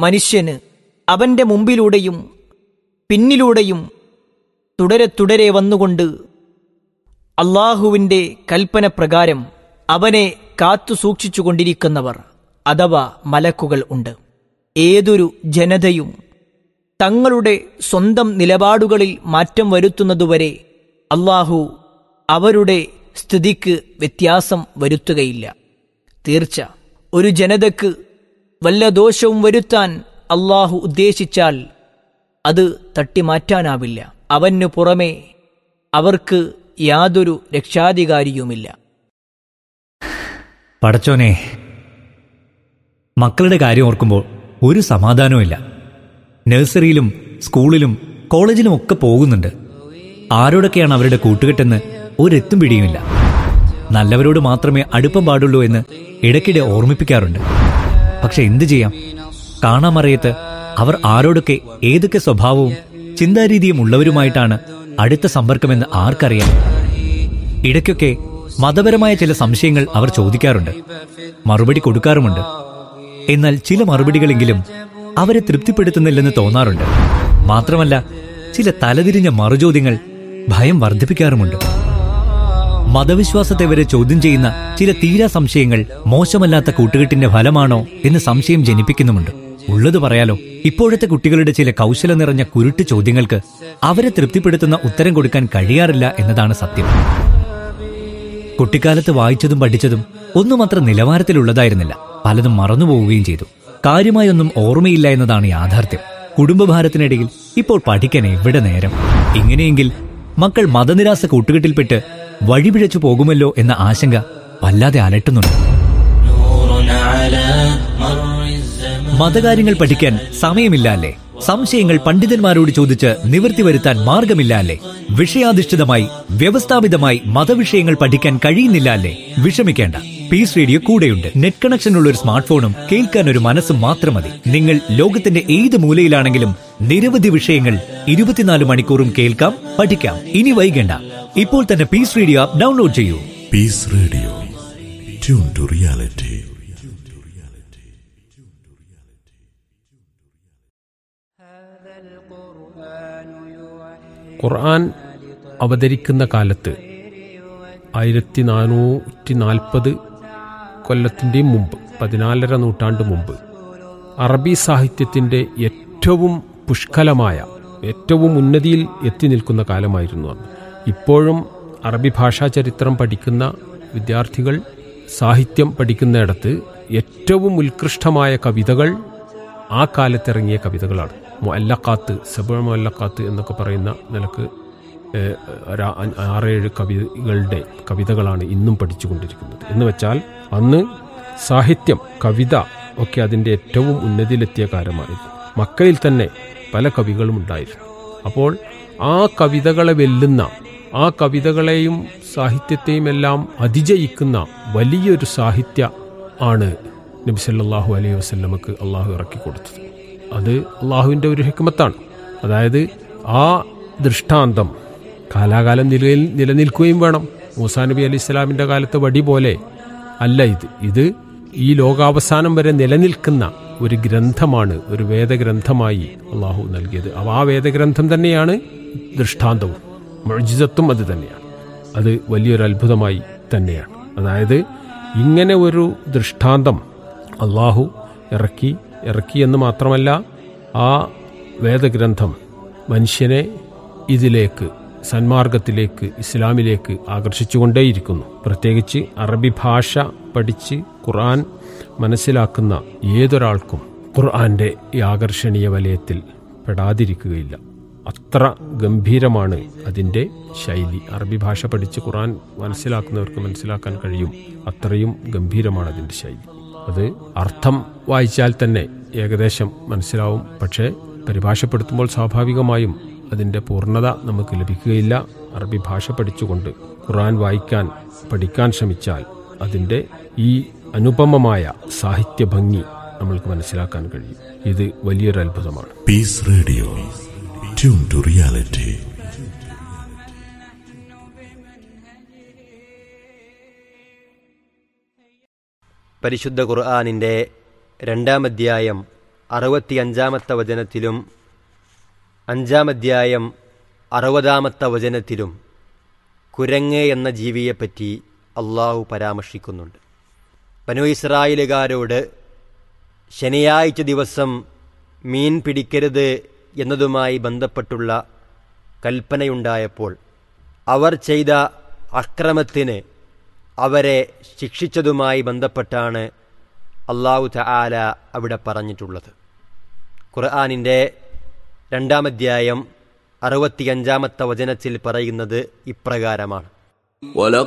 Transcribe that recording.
മനുഷ്യന് അവന്റെ മുമ്പിലൂടെയും പിന്നിലൂടെയും തുടരെ തുടരെ വന്നുകൊണ്ട് അള്ളാഹുവിന്റെ കൽപ്പന പ്രകാരം അവനെ കാത്തു സൂക്ഷിച്ചുകൊണ്ടിരിക്കുന്നവർ അഥവാ മലക്കുകൾ ഉണ്ട് ഏതൊരു ജനതയും തങ്ങളുടെ സ്വന്തം നിലപാടുകളിൽ മാറ്റം വരുത്തുന്നതുവരെ അള്ളാഹു അവരുടെ സ്ഥിതിക്ക് വ്യത്യാസം വരുത്തുകയില്ല തീർച്ച ഒരു ജനതക്ക് വല്ല ദോഷവും വരുത്താൻ അള്ളാഹു ഉദ്ദേശിച്ചാൽ അത് തട്ടിമാറ്റാനാവില്ല അവനു പുറമെ അവർക്ക് യാതൊരു രക്ഷാധികാരിയുമില്ല പടച്ചോനെ മക്കളുടെ കാര്യം ഓർക്കുമ്പോൾ ഒരു സമാധാനവുമില്ല നഴ്സറിയിലും സ്കൂളിലും കോളേജിലും ഒക്കെ പോകുന്നുണ്ട് ആരോടൊക്കെയാണ് അവരുടെ കൂട്ടുകെട്ടെന്ന് ഒരെത്തും പിടിയുമില്ല നല്ലവരോട് മാത്രമേ അടുപ്പം പാടുള്ളൂ എന്ന് ഇടയ്ക്കിടെ ഓർമ്മിപ്പിക്കാറുണ്ട് പക്ഷെ എന്തു ചെയ്യാം കാണാമറിയത്ത് അവർ ആരോടൊക്കെ ഏതൊക്കെ സ്വഭാവവും ചിന്താരീതിയും ഉള്ളവരുമായിട്ടാണ് അടുത്ത സമ്പർക്കമെന്ന് ആർക്കറിയാം ഇടയ്ക്കൊക്കെ മതപരമായ ചില സംശയങ്ങൾ അവർ ചോദിക്കാറുണ്ട് മറുപടി കൊടുക്കാറുമുണ്ട് എന്നാൽ ചില മറുപടികളെങ്കിലും അവരെ തൃപ്തിപ്പെടുത്തുന്നില്ലെന്ന് തോന്നാറുണ്ട് മാത്രമല്ല ചില തലതിരിഞ്ഞ മറുചോദ്യങ്ങൾ ഭയം വർദ്ധിപ്പിക്കാറുമുണ്ട് മതവിശ്വാസത്തെ വരെ ചോദ്യം ചെയ്യുന്ന ചില തീരാ സംശയങ്ങൾ മോശമല്ലാത്ത കൂട്ടുകെട്ടിന്റെ ഫലമാണോ എന്ന് സംശയം ജനിപ്പിക്കുന്നുമുണ്ട് ഉള്ളത് പറയാലോ ഇപ്പോഴത്തെ കുട്ടികളുടെ ചില കൗശലം നിറഞ്ഞ കുരുട്ട് ചോദ്യങ്ങൾക്ക് അവരെ തൃപ്തിപ്പെടുത്തുന്ന ഉത്തരം കൊടുക്കാൻ കഴിയാറില്ല എന്നതാണ് സത്യം കുട്ടിക്കാലത്ത് വായിച്ചതും പഠിച്ചതും ഒന്നും അത്ര നിലവാരത്തിലുള്ളതായിരുന്നില്ല പലതും മറന്നുപോവുകയും ചെയ്തു കാര്യമായൊന്നും ഓർമ്മയില്ല എന്നതാണ് യാഥാർത്ഥ്യം കുടുംബഭാരത്തിനിടയിൽ ഇപ്പോൾ പഠിക്കാൻ എവിടെ നേരം ഇങ്ങനെയെങ്കിൽ മക്കൾ മതനിരാസ കൂട്ടുകെട്ടിൽപ്പെട്ട് വഴിപിഴച്ചു പോകുമല്ലോ എന്ന ആശങ്ക വല്ലാതെ അലട്ടുന്നുണ്ട് മതകാര്യങ്ങൾ പഠിക്കാൻ സമയമില്ല അല്ലേ സംശയങ്ങൾ പണ്ഡിതന്മാരോട് ചോദിച്ച് നിവൃത്തി വരുത്താൻ മാർഗമില്ല അല്ലേ വിഷയാധിഷ്ഠിതമായി വ്യവസ്ഥാപിതമായി മതവിഷയങ്ങൾ പഠിക്കാൻ കഴിയുന്നില്ല അല്ലേ വിഷമിക്കേണ്ട പീസ് റേഡിയോ കൂടെയുണ്ട് നെറ്റ് കണക്ഷൻ ഉള്ള ഒരു സ്മാർട്ട് ഫോണും കേൾക്കാൻ ഒരു മനസ്സും മാത്രം മതി നിങ്ങൾ ലോകത്തിന്റെ ഏത് മൂലയിലാണെങ്കിലും നിരവധി വിഷയങ്ങൾ ഇരുപത്തിനാല് മണിക്കൂറും കേൾക്കാം പഠിക്കാം ഇനി വൈകേണ്ട ഇപ്പോൾ തന്നെ പീസ് റേഡിയോ ആപ്പ് ഡൗൺലോഡ് ചെയ്യൂ Peace Radio. Tune to reality. ഖുർആൻ അവതരിക്കുന്ന കാലത്ത് ആയിരത്തി നാനൂറ്റി നാൽപ്പത് കൊല്ലത്തിൻ്റെയും മുമ്പ് പതിനാലര നൂറ്റാണ്ട് മുമ്പ് അറബി സാഹിത്യത്തിൻ്റെ ഏറ്റവും പുഷ്കലമായ ഏറ്റവും ഉന്നതിയിൽ എത്തി നിൽക്കുന്ന കാലമായിരുന്നു അന്ന് ഇപ്പോഴും അറബി ഭാഷാ ചരിത്രം പഠിക്കുന്ന വിദ്യാർത്ഥികൾ സാഹിത്യം പഠിക്കുന്നിടത്ത് ഏറ്റവും ഉത്കൃഷ്ടമായ കവിതകൾ ആ കാലത്തിറങ്ങിയ കവിതകളാണ് മൊല്ലക്കാത്ത് സബ മൊല്ലക്കാത്ത് എന്നൊക്കെ പറയുന്ന നിലക്ക് ഏഹ്, ഒരു ആ- ആറേഴ് കവികളുടെ കവിതകളാണ് ഇന്നും പഠിച്ചുകൊണ്ടിരിക്കുന്നത് എന്ന് വെച്ചാൽ അന്ന് സാഹിത്യം കവിത ഒക്കെ അതിൻ്റെ ഏറ്റവും ഉന്നതിയിലെത്തിയ കാലമായിരുന്നു മക്കയിൽ തന്നെ പല കവികളും ഉണ്ടായിരുന്നു അപ്പോൾ ആ കവിതകളെ വെല്ലുന്ന ആ കവിതകളെയും സാഹിത്യത്തെയും എല്ലാം അതിജയിക്കുന്ന വലിയൊരു സാഹിത്യ ആണ് നബി സല്ലല്ലാഹു അലൈഹി വസല്ലമക്ക് അള്ളാഹു ഇറക്കി കൊടുത്തത് അത് അള്ളാഹുവിൻ്റെ ഒരു ഹിക്മത്താണ് അതായത് ആ ദൃഷ്ടാന്തം കാലാകാലം നിലയിൽ നിലനിൽക്കുകയും വേണം മൂസാ നബി അലൈഹി ഇസ്ലാമിൻ്റെ കാലത്തെ വടി പോലെ അല്ല ഇത് ഇത് ഈ ലോകാവസാനം വരെ നിലനിൽക്കുന്ന ഒരു ഗ്രന്ഥമാണ് ഒരു വേദഗ്രന്ഥമായി അള്ളാഹു നൽകിയത് അപ്പോൾ ആ വേദഗ്രന്ഥം തന്നെയാണ് ദൃഷ്ടാന്തവും മൊഴിജിതത്വം അത് തന്നെയാണ് അത് വലിയൊരു അത്ഭുതമായി തന്നെയാണ് അതായത് ഇങ്ങനെ ഒരു ദൃഷ്ടാന്തം അള്ളാഹു ഇറക്കി ഇറക്കി എന്ന് മാത്രമല്ല ആ വേദഗ്രന്ഥം മനുഷ്യനെ ഇതിലേക്ക് സന്മാർഗത്തിലേക്ക് ഇസ്ലാമിലേക്ക് ആകർഷിച്ചുകൊണ്ടേയിരിക്കുന്നു പ്രത്യേകിച്ച് അറബി ഭാഷ പഠിച്ച് ഖുർആൻ മനസ്സിലാക്കുന്ന ഏതൊരാൾക്കും ഖുർആന്റെ ഈ ആകർഷണീയ വലയത്തിൽ പെടാതിരിക്കുകയില്ല അത്ര ഗംഭീരമാണ് അതിൻ്റെ ശൈലി അറബി ഭാഷ പഠിച്ച് ഖുർആൻ മനസ്സിലാക്കുന്നവർക്ക് മനസ്സിലാക്കാൻ കഴിയും അത്രയും ഗംഭീരമാണ് അതിൻ്റെ ശൈലി അത് അർത്ഥം വായിച്ചാൽ തന്നെ ഏകദേശം മനസ്സിലാവും പക്ഷേ പരിഭാഷപ്പെടുത്തുമ്പോൾ സ്വാഭാവികമായും അതിൻ്റെ പൂർണ്ണത നമുക്ക് ലഭിക്കുകയില്ല അറബി ഭാഷ പഠിച്ചുകൊണ്ട് ഖുർആൻ വായിക്കാൻ പഠിക്കാൻ ശ്രമിച്ചാൽ അതിൻ്റെ ഈ അനുപമമായ സാഹിത്യ ഭംഗി നമ്മൾക്ക് മനസ്സിലാക്കാൻ കഴിയും ഇത് വലിയൊരു അത്ഭുതമാണ് Peace Radio. Tune to reality. പരിശുദ്ധ ഖുർആാനിൻ്റെ രണ്ടാം അധ്യായം അറുപത്തിയഞ്ചാമത്തെ വചനത്തിലും അഞ്ചാം അധ്യായം അറുപതാമത്തെ വചനത്തിലും കുരങ്ങ് എന്ന ജീവിയെപ്പറ്റി അള്ളാഹു പരാമർശിക്കുന്നുണ്ട് ബനു ഇസ്രായേലുകാരോട് ശനിയാഴ്ച ദിവസം മീൻ പിടിക്കരുത് എന്നതുമായി ബന്ധപ്പെട്ടുള്ള കൽപ്പനയുണ്ടായപ്പോൾ അവർ ചെയ്ത അക്രമത്തിന് അവരെ ശിക്ഷിച്ചതുമായി ബന്ധപ്പെട്ടാണ് അള്ളാഹു തആല അവിടെ പറഞ്ഞിട്ടുള്ളത് ഖുർആാനിൻ്റെ രണ്ടാമധ്യായം അറുപത്തിയഞ്ചാമത്തെ വചനത്തിൽ പറയുന്നത് ഇപ്രകാരമാണ്